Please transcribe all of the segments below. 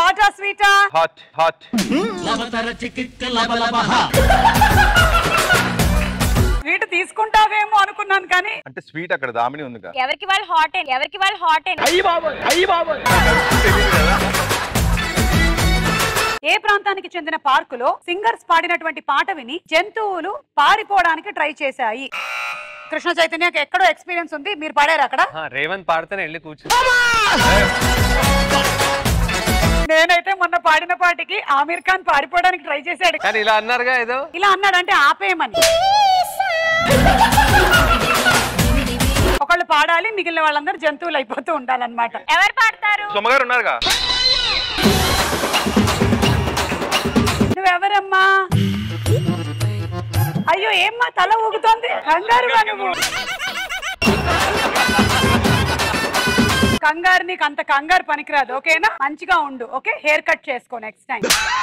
హాటా స్వీటా hot hot sweet తీసుకుంటావేమో అనుకున్నాను కానీ అంటే స్వీట్ అక్కడ దామిని ఉంది కదా ఎవరికి వాళ్ళు హాట్ ఎవరికి వాళ్ళు హాట్ ఏ ప్రాంతానికి చెందిన పార్కులో సింగర్స్ పాడినటువంటి పాట విని జంతువులు పారిపోవడానికి ట్రై చేశాయి కృష్ణ చైతన్యకి ఎక్కడో ఎక్స్పీరియన్స్ ఉంది మీరు పాడారు అక్కడ ఆ, రేవంత్ పాడితేనే వెళ్ళి కూర్చో నేనైతే మొన్న పాడిన పాటికి ఆమీర్ ఖాన్ పారిపోవడానికి ట్రై చేశాడు కానీ ఇలా అన్నారుగా ఏదో ఇలా అన్నాడంటే ఆపేయమని ఒకళ్ళు పాడాలి మిగిలిన వాళ్ళందరూ జంతువులు అయిపోతూ ఉండాలన్నమాట ఎవరు పాడతారు సొమ్మగారు ఉన్నారుగా నువ్వెవరమ్మా అయ్యో ఏమ్మా తల ఊగుతోంది కంగారుగా నువ్వు కంగారు నీకు అంత కంగారు పనికిరాదు ఓకేనా మంచిగా ఉండు ఓకే హెయిర్ కట్ చేసుకో నెక్స్ట్ టైం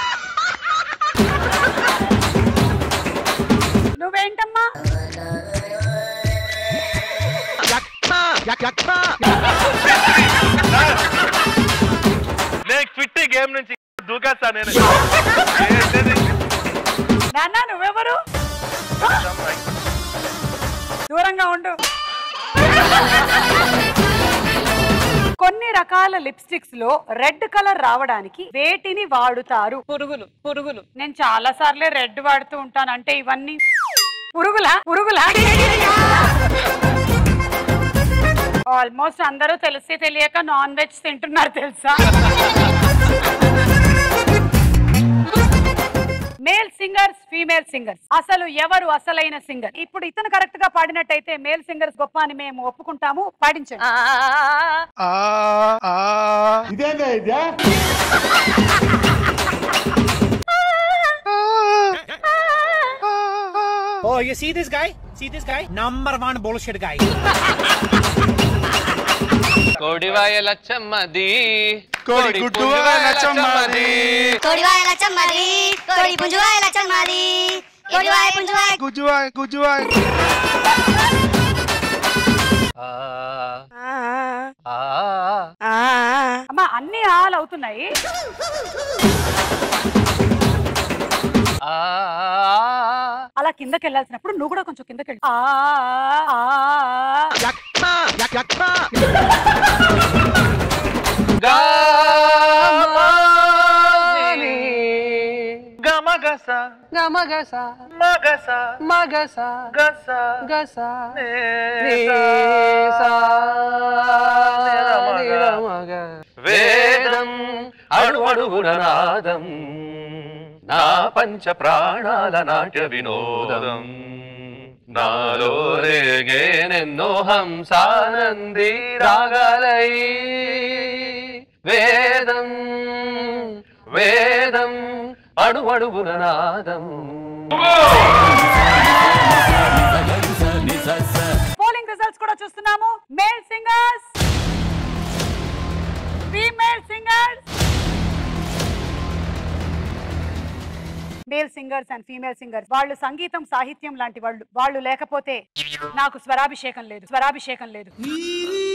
నువ్వేంటమ్మా నేను క్విట్ గేమ్ నుంచి దూకేస్తా నేను నాన్న నువ్వెవరు దూరంగా ఉండు కొన్ని రకాల లిప్స్టిక్స్ లో రెడ్ కలర్ రావడానికి వేటిని వాడుతారు పురుగులు పురుగులు నేను చాలా సార్లే రెడ్ వాడుతూ ఉంటాను అంటే ఇవన్నీ పురుగులా పురుగులా ఆల్మోస్ట్ అందరూ తెలిసి తెలియక నాన్ వెజ్ తింటున్నారు తెలుసా మేల్ సింగర్స్ ఫీమేల్ సింగర్స్ అసలు ఎవరు అసలైన సింగర్ ఇప్పుడు ఇతను కరెక్ట్ గా పాడినట్టయితే మేల్ సింగర్స్ గొప్ప అని మేము ఒప్పుకుంటాము పాడించండి Oh, you see this guy? See this guy? Number one bullshit guy. కోడివాయ లచ్చమ్మది కోడి గుడ్డువాయ లచ్చమ్మది. కోడివాయ లచ్చమ్మది కోడి పుంజువాయ లచ్చమ్మది కోడివాయ పుంజువాయ గుజ్జువాయ్ గుజ్జువాయ్ ఆ, ఆ, అమ్మా అన్ని ఆల్ అవుతున్నాయి ఆ, అలా కిందకి వెళ్ళాల్సినప్పుడు నువ్వు కూడా కొంచెం కిందకి వెళ్ళి ఆ, ఆ, గామాని. గమగస గమగస మగస మగస గస గస నేసా. వేదం అడుగడుగున నాదం నా పంచ ప్రాణాల నాట్య వినోదం నాలో రేగేనెన్నో హంసానంది రాగాలై వేదం వేదం అడుగడుగున నాదం పోలింగ్ రిజల్ట్స్ కూడా చూస్తున్నాము male singers female singers male singers and female singers వాళ్ళు సంగీతం సాహిత్యం లాంటి వాళ్ళు వాళ్ళు లేకపోతే నాకు స్వరాభిషేకం లేదు స్వరాభిషేకం లేదు